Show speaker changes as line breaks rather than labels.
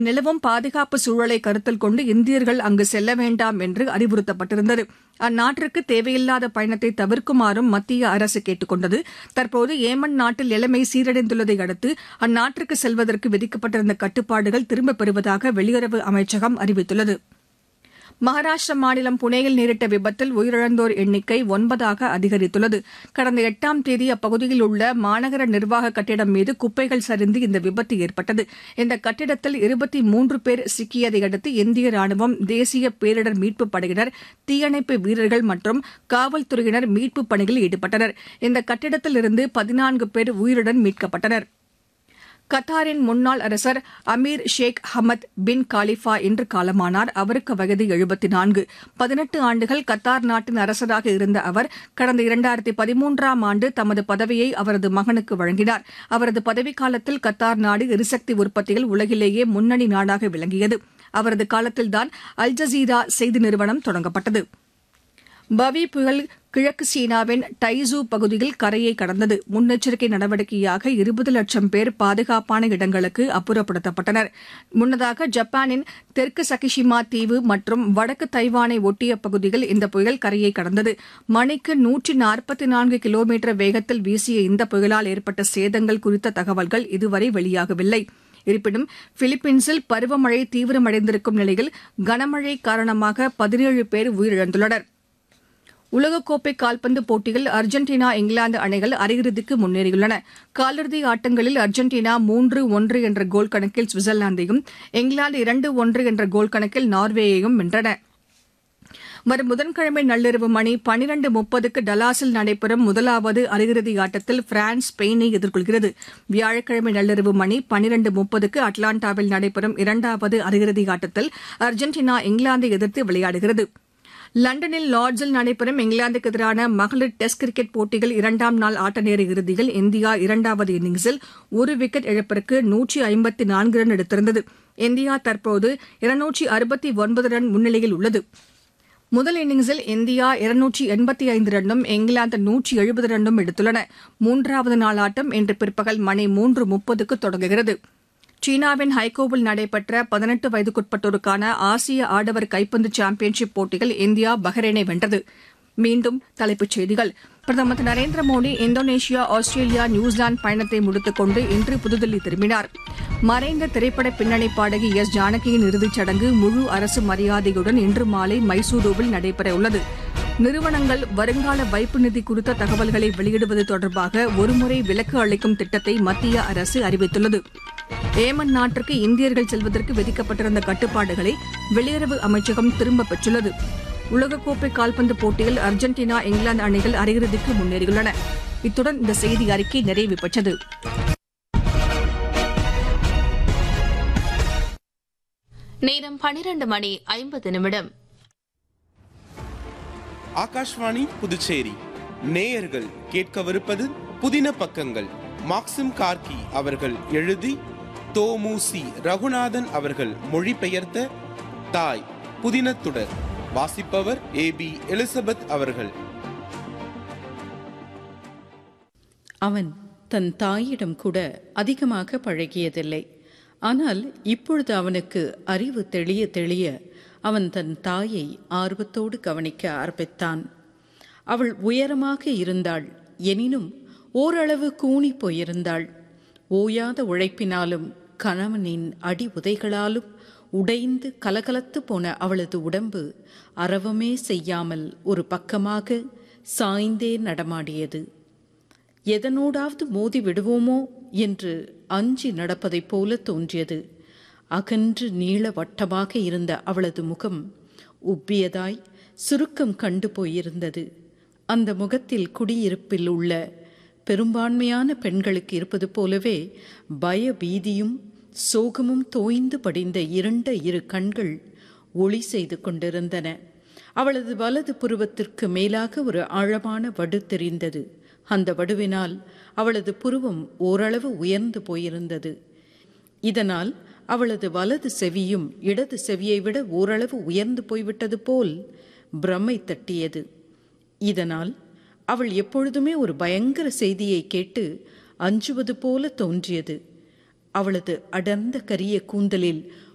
நிலவும் பாதுகாப்பு சூழலை கருத்தில் கொண்டு இந்தியர்கள் அங்கு செல்ல வேண்டாம் என்று அறிவுறுத்தப்பட்டிருந்தது அந்நாட்டிற்கு தேவையில்லாத பயணத்தை தவிர்க்குமாறும் மத்திய அரசு கேட்டுக் கொண்டது தற்போது ஏமன் நாட்டில் நிலைமை சீரடைந்துள்ளதை அடுத்து அந்நாட்டிற்கு செல்வதற்கு விதிக்கப்பட்டிருந்த கட்டுப்பாடுகள் திரும்பப் பெறுவதாக வெளியுறவு அமைச்சகம் அறிவித்துள்ளது மகாராஷ்டிர மாநிலம் புனேயில் நேரிட்ட விபத்தில் உயிரிழந்தோர் எண்ணிக்கை ஒன்பதாக அதிகரித்துள்ளது கடந்த எட்டாம் தேதி அப்பகுதியில் உள்ள மாநகர நிர்வாக கட்டிடம் மீது குப்பைகள் சரிந்து இந்த விபத்து ஏற்பட்டது இந்த கட்டிடத்தில் இருபத்தி மூன்று பேர் சிக்கியதை அடுத்து இந்திய ராணுவம் தேசிய பேரிடர் மீட்புப் படையினர் தீயணைப்பு வீரர்கள் மற்றும் காவல்துறையினர் மீட்புப் பணியில் ஈடுபட்டனர் இந்த கட்டிடத்தில் இருந்து பதினான்கு பேர் உயிருடன் மீட்கப்பட்டனா் கத்தாரின் முன்னாள் அரசர் Emir Sheikh Hamad bin Khalifa இன்று காலமானார் அவருக்கு வயது எழுபத்தி நான்கு பதினெட்டு ஆண்டுகள் கத்தார் நாட்டின் அரசராக இருந்த அவர் கடந்த இரண்டாயிரத்தி பதிமூன்றாம் ஆண்டு தமது பதவியை அவரது மகனுக்கு வழங்கினார் அவரது பதவிக்காலத்தில் கத்தார் நாடு எரிசக்தி உற்பத்தியில் உலகிலேயே முன்னணி நாடாக விளங்கியது அவரது காலத்தில்தான் அல் ஜசீரா செய்தி நிறுவனம் தொடங்கப்பட்டது பவி புயல் கிழக்கு சீனாவின் டைசூ பகுதியில் கரையை கடந்தது முன்னெச்சரிக்கை நடவடிக்கையாக இருபது லட்சம் பேர் பாதுகாப்பான இடங்களுக்கு அப்புறப்படுத்தப்பட்டனர் முன்னதாக ஜப்பானின் தெற்கு சகிஷிமா தீவு மற்றும் வடக்கு தைவானை ஒட்டிய பகுதியில் இந்த புயல் கரையை கடந்தது மணிக்கு நூற்றி நாற்பத்தி நான்கு கிலோமீட்டர் வேகத்தில் வீசிய இந்த புயலால் ஏற்பட்ட சேதங்கள் குறித்த தகவல்கள் இதுவரை வெளியாகவில்லை இருப்பினும் பிலிப்பீன்ஸில் பருவமழை தீவிரமடைந்திருக்கும் நிலையில் கனமழை காரணமாக பதினேழு பேர் உயிரிழந்துள்ளனா் உலகக்கோப்பை கால்பந்து போட்டியில் அர்ஜென்டினா இங்கிலாந்து அணிகள் அரையிறுதிக்கு முன்னேறியுள்ளன காலிறுதி ஆட்டங்களில் அர்ஜென்டினா மூன்று ஒன்று என்ற கோல் கணக்கில் சுவிட்சர்லாந்தையும் இங்கிலாந்து இரண்டு ஒன்று என்ற கோல் கணக்கில் நார்வேயையும் வென்றன வரும் புதன்கிழமை நள்ளிரவு மணி பனிரண்டு முப்பதுக்கு டலாஸில் நடைபெறும் முதலாவது அரையிறுதி ஆட்டத்தில் பிரான்ஸ் ஸ்பெயினை எதிர்கொள்கிறது வியாழக்கிழமை நள்ளிரவு மணி பனிரண்டு முப்பதுக்கு அட்லாண்டாவில் நடைபெறும் இரண்டாவது அரையிறுதி ஆட்டத்தில் அர்ஜென்டினா இங்கிலாந்தை எதிர்த்து விளையாடுகிறது லண்டனில் லார்ட்ஸில் நடைபெறும் இங்கிலாந்துக்கு எதிரான மகளிர் டெஸ்ட் கிரிக்கெட் போட்டிகள் இரண்டாம் நாள் ஆட்டநேர இறுதியில் இந்தியா இரண்டாவது இன்னிங்ஸில் ஒரு விக்கெட் இழப்பிற்கு நூற்றி ஐம்பத்தி நான்கு ரன் எடுத்திருந்தது இந்தியா தற்போது இருநூற்றி அறுபத்தி ஒன்பது ரன் முன்னிலையில் உள்ளது முதல் இன்னிங்ஸில் இந்தியா இருநூற்றி எண்பத்தி ஐந்து ரன்னும் இங்கிலாந்து நூற்றி எழுபது ரன்னும் எடுத்துள்ளன மூன்றாவது நாள் ஆட்டம் இன்று பிற்பகல் மணி மூன்று முப்பதுக்கு தொடங்குகிறது சீனாவின் ஹைகோவில் நடைபெற்ற பதினெட்டு வயதுக்குட்பட்டோருக்கான ஆசிய ஆடவர் கைப்பந்து சாம்பியன்ஷிப் போட்டியில் இந்தியா பஹ்ரைனை வென்றது மீண்டும் தலைப்புச் செய்திகள் பிரதமர் திரு Narendra Modi Indonesia Australia New Zealand பயணத்தை முடித்துக் கொண்டு இன்று புதுதில்லி திரும்பினார் மறைந்த திரைப்பட பின்னணி பாடகி எஸ் ஜானகியின் இறுதிச் சடங்கு முழு அரசு மரியாதையுடன் இன்று மாலை மைசூருவில் நடைபெறவுள்ளது நிறுவனங்கள் வருங்கால வைப்பு நிதி குறித்த தகவல்களை வெளியிடுவது தொடர்பாக ஒருமுறை விலக்கு அளிக்கும் திட்டத்தை மத்திய அரசு அறிவித்துள்ளது ஏமன் நாட்டிற்கு இந்தியர்கள் செல்வதற்கு விதிக்கப்பட்டிருந்த கட்டுப்பாடுகளை வெளியுறவு அமைச்சகம் திரும்பப் பெற்றுள்ளது உலகக்கோப்பை கால்பந்து போட்டியில் அர்ஜென்டினா இங்கிலாந்து அணிகள் அரையிறுதிக்கு முன்னேறியுள்ளன இத்துடன் இந்த செய்தி அறிக்கை நிறைவு பெற்றது
நேரம் பனிரெண்டு மணி ஐம்பது நிமிடம்
ஆகாஷ்வாணி புதுச்சேரி நேயர்கள் கேட்கவிருப்பது புதின பக்கங்கள் மாக்சிம் கார்கி அவர்கள் எழுதி தோமுசி ரகுநாதன் அவர்கள் மொழிபெயர்த்த தாய் புதினத்துடர் வாசிப்பவர் ஏ பி எலிசபெத் அவர்கள்
அவன் தன் தாயிடம் கூட அதிகமாக பழகியதில்லை ஆனால் இப்பொழுது அவனுக்கு அறிவு தெளிய தெளிய அவன் தன் தாயை ஆர்வத்தோடு கவனிக்க ஆரம்பித்தான் அவள் உயரமாக இருந்தாள் எனினும் ஓரளவு கூனி போயிருந்தாள் ஓயாத உழைப்பினாலும் கணவனின் அடி உதைகளாலும் உடைந்து கலகலத்து போன அவளது உடம்பு அரவமே செய்யாமல் ஒரு பக்கமாக சாய்ந்தே நடமாடியது எதனோடாவது மோதி விடுவோமோ என்று அஞ்சி நடப்பதைப் போல தோன்றியது அகன்று நீள வட்டமாக இருந்த அவளது முகம் உப்பியதாய் சுருக்கம் கண்டு போயிருந்தது அந்த முகத்தில் குடியிருப்பில் உள்ள பெரும்பான்மையான பெண்களுக்கு இருப்பது போலவே பய பீதியும் சோகமும் தோய்ந்து படிந்த இருண்ட இரு கண்கள் ஒளி செய்து கொண்டிருந்தன அவளது வலது புருவத்திற்கு மேலாக ஒரு ஆழமான வடு தெரிந்தது அந்த வடுவினால் அவளது புருவம் ஓரளவு உயர்ந்து போயிருந்தது இதனால் அவளது வலது செவியும் இடது செவியை விட ஓரளவு உயர்ந்து போய்விட்டது போல் பிரமை தட்டியது இதனால் அவள் எப்பொழுதுமே ஒரு பயங்கர செய்தியை கேட்டு அஞ்சுவது போல தோன்றியது அவளது அடர்ந்த கரிய கூந்தலில்